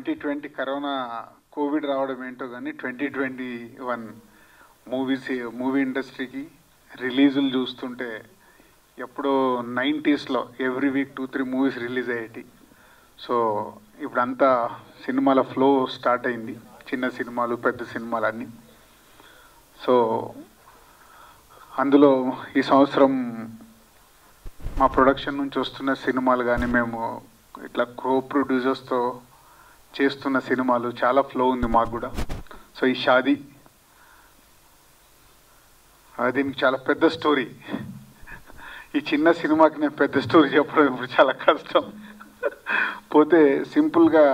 twenty twenty corona Covid రావడం ఏంటో కానీ twenty twenty one movies movie ఇండస్ట్రీకి రిలీజులు చూస్తుంటే ఎప్పుడో నైంటీస్లో every week two three movies release అయ్యేటి సో ఇప్పుడంతా సినిమాల ఫ్లో స్టార్ట్ అయింది చిన్న సినిమాలు పెద్ద సినిమాలు అన్నీ సో అందులో ఈ సంవత్సరం మా ప్రొడక్షన్ నుంచి వస్తున్న సినిమాలు కానీ మేము ఇట్లా కో ప్రొడ్యూసర్స్తో చేస్తున్న సినిమాలు చాలా ఫ్లో ఉంది మాకు కూడా సో ఈ షాదీ ఆ, దీనికి చాలా పెద్ద స్టోరీ ఈ చిన్న సినిమాకి నేను పెద్ద స్టోరీ చెప్పడం ఇప్పుడు చాలా కష్టం పోతే సింపుల్గా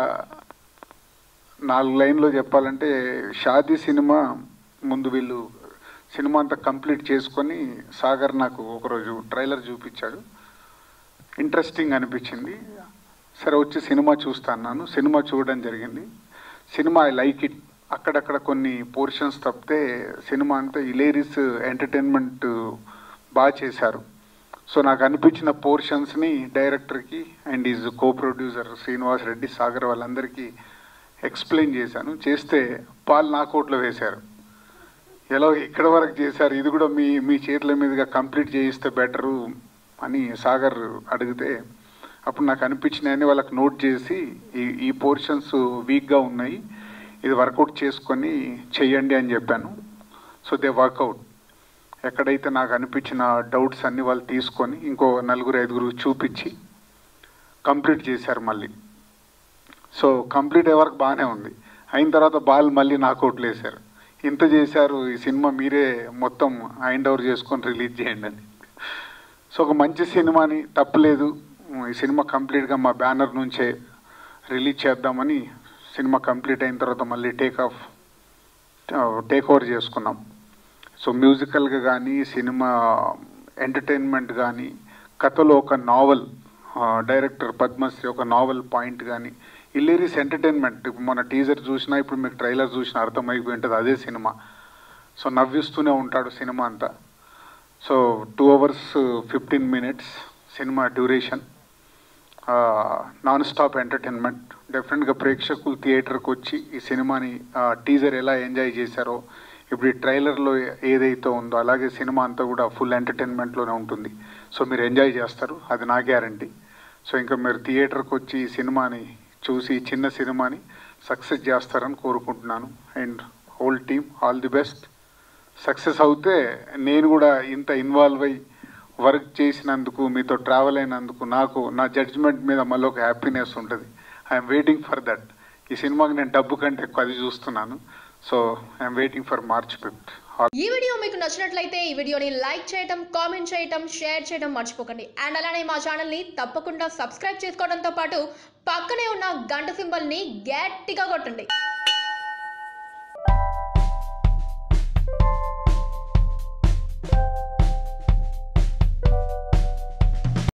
నాలుగు లైన్లో చెప్పాలంటే షాదీ సినిమా ముందు వీళ్ళు సినిమా అంతా కంప్లీట్ చేసుకొని సాగర్ నాకు ఒకరోజు ట్రైలర్ చూపించాడు ఇంట్రెస్టింగ్ అనిపించింది సరే వచ్చి సినిమా చూస్తా అన్నాను సినిమా చూడడం జరిగింది సినిమా ఐ లైక్ ఇట్ అక్కడక్కడ కొన్ని పోర్షన్స్ తప్పితే సినిమా అంతా ఇలేరీస్ ఎంటర్టైన్మెంట్ బాగా చేశారు సో నాకు అనిపించిన పోర్షన్స్ని డైరెక్టర్కి and is co producer Srinivas Reddy Sagar వాళ్ళందరికీ ఎక్స్ప్లెయిన్ చేశాను చేస్తే పాలు నా కోట్లో వేశారు ఎలా ఇక్కడ వరకు చేశారు ఇది కూడా మీ మీ చేతుల మీదుగా కంప్లీట్ చేయిస్తే బెటరు అని సాగర్ అడిగితే అప్పుడు నాకు అనిపించినాయని వాళ్ళకి నోట్ చేసి ఈ ఈ పోర్షన్స్ వీక్గా ఉన్నాయి ఇది వర్కౌట్ చేసుకొని చెయ్యండి అని చెప్పాను సో దే వర్కౌట్ ఎక్కడైతే నాకు అనిపించిన డౌట్స్ అన్ని వాళ్ళు తీసుకొని ఇంకో నలుగురు ఐదుగురు చూపించి కంప్లీట్ చేశారు మళ్ళీ సో కంప్లీట్ అయ్యే వరకు బాగానే ఉంది అయిన తర్వాత బాల్ మళ్ళీ నాకౌట్లు వేశారు ఇంత చేశారు ఈ సినిమా మీరే మొత్తం హ్యాండ్ ఓవర్ చేసుకొని రిలీజ్ చేయండి అని సో ఒక మంచి సినిమాని తప్పలేదు ఈ సినిమా కంప్లీట్గా మా బ్యానర్ నుంచే రిలీజ్ చేద్దామని సినిమా కంప్లీట్ అయిన తర్వాత మళ్ళీ టేక్ ఆఫ్ టేక్ ఓవర్ చేసుకున్నాం సో మ్యూజికల్గా కానీ సినిమా ఎంటర్టైన్మెంట్ కానీ కథలో ఒక నావల్ డైరెక్టర్ పద్మశ్రీ ఒక నావల్ పాయింట్ కానీ ఇల్లేరీస్ ఎంటర్టైన్మెంట్ ఇప్పుడు మన టీజర్ చూసినా ఇప్పుడు మీకు ట్రైలర్ చూసినా అర్థమైపోయి ఉంటుంది అదే సినిమా సో నవ్విస్తూనే ఉంటాడు సినిమా అంతా so two hours fifteen minutes cinema duration non stop entertainment డెఫినెట్గా ప్రేక్షకులు థియేటర్కి వచ్చి ఈ సినిమాని టీజర్ ఎలా ఎంజాయ్ చేశారో ఇప్పుడు ఈ ట్రైలర్లో ఏదైతే ఉందో అలాగే సినిమా అంతా కూడా ఫుల్ ఎంటర్టైన్మెంట్లోనే ఉంటుంది సో మీరు ఎంజాయ్ చేస్తారు అది నా గ్యారంటీ సో ఇంకా మీరు థియేటర్కి వచ్చి ఈ సినిమాని చూసి ఈ చిన్న సినిమాని సక్సెస్ చేస్తారని కోరుకుంటున్నాను and whole team all the best success అవుతే నేను కూడా ఇంత ఇన్వాల్వ్ అయ్యి వర్క్ చేసినందుకు మీతో ట్రావెల్ అయినందుకు నాకు నా జడ్జ్మెంట్ మీద మళ్ళీ ఒక హ్యాపీనెస్ ఉంటుంది ఐఎమ్ వెయిటింగ్ ఫర్ దట్ ఈ సినిమాకి నేను డబ్బు కంటే ఎక్కువ అది చూస్తున్నాను so I'm waiting for March fifth ఈ వీడియో మీకు నచ్చినట్లయితే ఈ వీడియోని లైక్ చేయటం కామెంట్ చేయటం షేర్ చేయడం మర్చిపోకండి అండ్ అలానే మా ఛానల్ని తప్పకుండా సబ్స్క్రైబ్ చేసుకోవడంతో పాటు పక్కనే ఉన్న గంట సింబల్ని గట్టిగా కొట్టండి